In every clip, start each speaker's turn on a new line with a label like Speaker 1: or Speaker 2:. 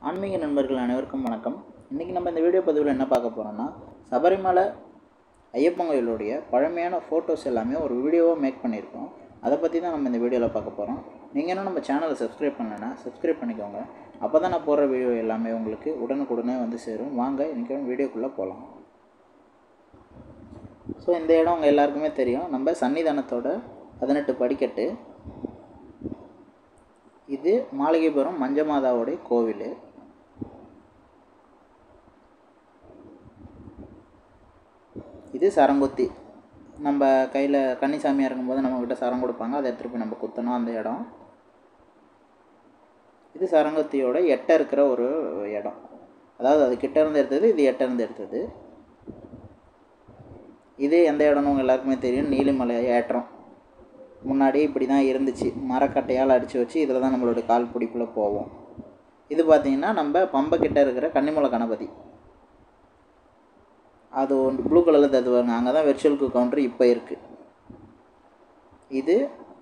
Speaker 1: ஆன்மீக நண்பர்கள் அனைவருக்கும் வணக்கம் இன்றைக்கி நம்ம இந்த வீடியோ பதிவில் என்ன பார்க்க போகிறோம்னா சபரிமலை ஐயப்பன் கோயிலுடைய பழமையான ஃபோட்டோஸ் எல்லாமே ஒரு வீடியோவாக மேக் பண்ணியிருக்கோம் அதை பற்றி தான் நம்ம இந்த வீடியோவில் பார்க்க போகிறோம் நீங்கள் இன்னும் நம்ம சேனலை சப்ஸ்கிரைப் பண்ணலைன்னா சப்ஸ்கிரைப் பண்ணிக்கோங்க அப்போ தான் நான் போடுற வீடியோ எல்லாமே உங்களுக்கு உடனுக்குடனே வந்து சேரும் வாங்க இன்றைக்கி வீடியோக்குள்ளே போகலாம் ஸோ இந்த இடம் உங்கள் எல்லாருக்குமே தெரியும் நம்ம சன்னிதானத்தோட பதினெட்டு படிக்கட்டு இது மாளிகைபுரம் மஞ்சமாதாவுடைய கோவில் இது சரங்குத்தி நம்ம கையில் கன்னிசாமியாக இருக்கும்போது நம்மக்கிட்ட சரம் கொடுப்பாங்க அதை எடுத்துகிட்டு போய் நம்ம குத்தணும் அந்த இடம் இது சரங்குத்தியோட எட்ட இருக்கிற ஒரு இடம் அதாவது அது கிட்ட இருந்து எடுத்தது இது எட்ட இருந்து எடுத்தது இது எந்த இடம்னு உங்கள் எல்லாருக்குமே தெரியும் நீலிமலை ஏற்றம் முன்னாடி இப்படி தான் இருந்துச்சு மரக்கட்டையால் அடித்து வச்சு இதில் தான் நம்மளுடைய கால் பிடிப்பில் போவோம் இது பார்த்திங்கன்னா நம்ம பம்பை கிட்ட இருக்கிற கன்னிமலை கணபதி அது ஒன்று ப்ளூ கலரில் தருவாங்க அங்கே தான் வெர்ச்சுவல்க்கு கவுண்டர் இப்போ இருக்குது இது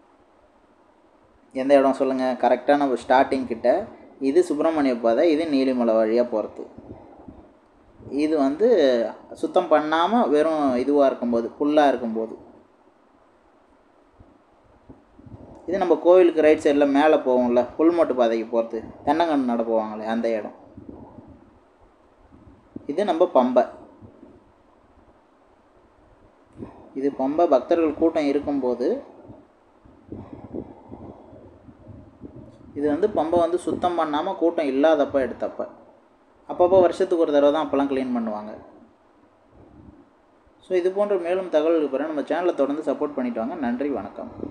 Speaker 1: எந்த இடம் சொல்லுங்கள் கரெக்டாக நம்ம ஸ்டார்டிங் கிட்ட இது சுப்பிரமணிய பாதை இது நீலிமலை வழியாக போகிறது இது வந்து சுத்தம் பண்ணாமல் வெறும் இதுவாக இருக்கும்போது புல்லாக இருக்கும்போது இது நம்ம கோவிலுக்கு ரைட் சைடில் மேலே போவோம்ல புல்மொட்டு பாதைக்கு போகிறது தென்னங்கன்று நட போவாங்களே அந்த இடம் இது நம்ம பம்பை இது பம்பை பக்தர்கள் கூட்டம் இருக்கும்போது இது வந்து பம்பை வந்து சுத்தம் பண்ணாமல் கூட்டம் இல்லாதப்ப எடுத்தப்ப அப்பப்போ வருஷத்துக்கு ஒரு தடவை தான் அப்போல்லாம் க்ளீன் பண்ணுவாங்க ஸோ இது போன்ற மேலும் தகவல்களுக்கு பிறகு நம்ம சேனலை தொடர்ந்து சப்போர்ட் பண்ணிட்டு வாங்க நன்றி வணக்கம்